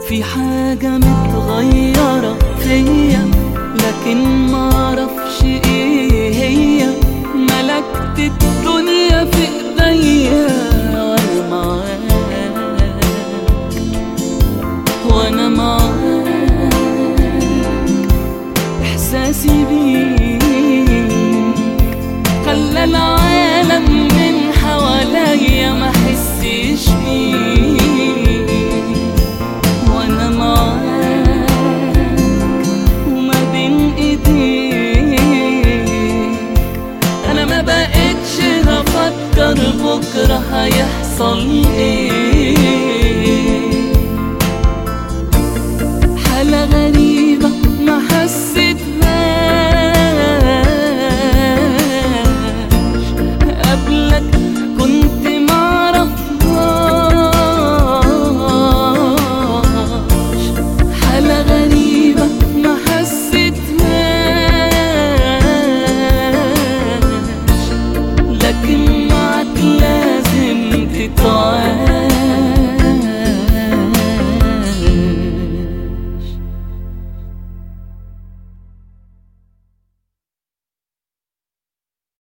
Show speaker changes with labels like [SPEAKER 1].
[SPEAKER 1] في حاجة متغيرة فيا لكن معرفش ايه هي ملكت الدنيا في ايديا وانا معاك وانا معاك احساسي بيك خلى العالم